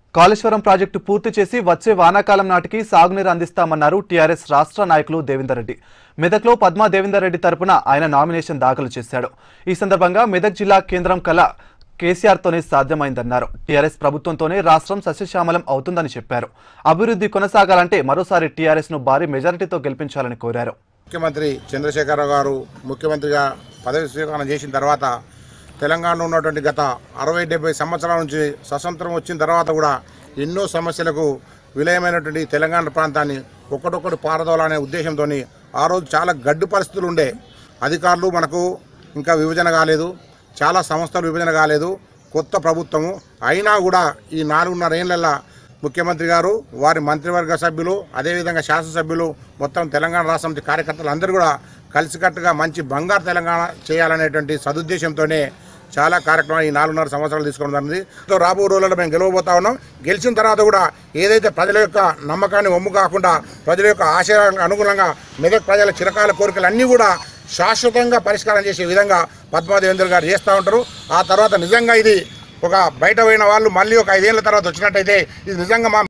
Kaleshwaram project పూర్తి చేసి వచ్చే వానాకాలం నాటికి సాగునీరు అందిస్తామన్నారు టీఆర్ఎస్ రాష్ట్ర నాయకులు దేవేందర్ రెడ్డి మెదక్లో పద్మా దేవేందర్ రెడ్డి తరపున ఆయన నామినేషన్ దాఖలు చేశాడు ఈ సందర్భంగా మెదక్ జిల్లా కేంద్రం కల కేసీఆర్తోనే సాధ్యమైందన్నారు టీఆర్ఎస్ ప్రభుత్వంతోనే రాష్ట్రం సస్యశ్యామలం అవుతుందని చెప్పారు అభివృద్ధి కొనసాగాలంటే మరోసారి టీఆర్ఎస్ ను భారీ మెజారిటీతో గెలిపించాలని కోరారు ముఖ్యమంత్రి చంద్రశేఖరరావు గారు ముఖ్యమంత్రిగా పదవి స్వీకారం చేసిన తర్వాత తెలంగాణలో ఉన్నటువంటి గత అరవై డెబ్బై సంవత్సరాల నుంచి స్వతంత్రం వచ్చిన తర్వాత కూడా ఎన్నో సమస్యలకు విలయమైనటువంటి తెలంగాణ ప్రాంతాన్ని ఒక్కటొక్కటి పారదోలనే ఉద్దేశంతో ఆ రోజు చాలా గడ్డు పరిస్థితులు ఉండే అధికారులు మనకు ఇంకా విభజన కాలేదు చాలా సంస్థలు విభజన కాలేదు కొత్త ప్రభుత్వము అయినా కూడా ఈ నాలుగున్నర ఏళ్ళల్లో ముఖ్యమంత్రి గారు వారి మంత్రివర్గ సభ్యులు అదేవిధంగా శాసనసభ్యులు మొత్తం తెలంగాణ రాష్ట్ర సమితి కార్యకర్తలు అందరూ కూడా కలిసికట్టుగా మంచి బంగారు తెలంగాణ చేయాలనేటువంటి సదుద్దేశంతోనే చాలా కార్యక్రమాలు ఈ నాలుగున్నర సంవత్సరాలు తీసుకోవడం జరిగింది సో రాబో రోజుల్లో మేము గెలవబోతా ఉన్నాం గెలిచిన తర్వాత కూడా ఏదైతే ప్రజల యొక్క నమ్మకాన్ని ఒమ్ము కాకుండా ప్రజల యొక్క ఆశయాలకు అనుగుణంగా మెదక్ ప్రజల చిరకాల కోరికలు అన్నీ కూడా శాశ్వతంగా పరిష్కారం చేసే విధంగా పద్మాదేవేంద్ర గారు చేస్తూ ఉంటారు ఆ తర్వాత నిజంగా ఇది ఒక బయట పోయిన వాళ్ళు మళ్ళీ ఒక ఐదేళ్ల తర్వాత వచ్చినట్టయితే ఇది నిజంగా మా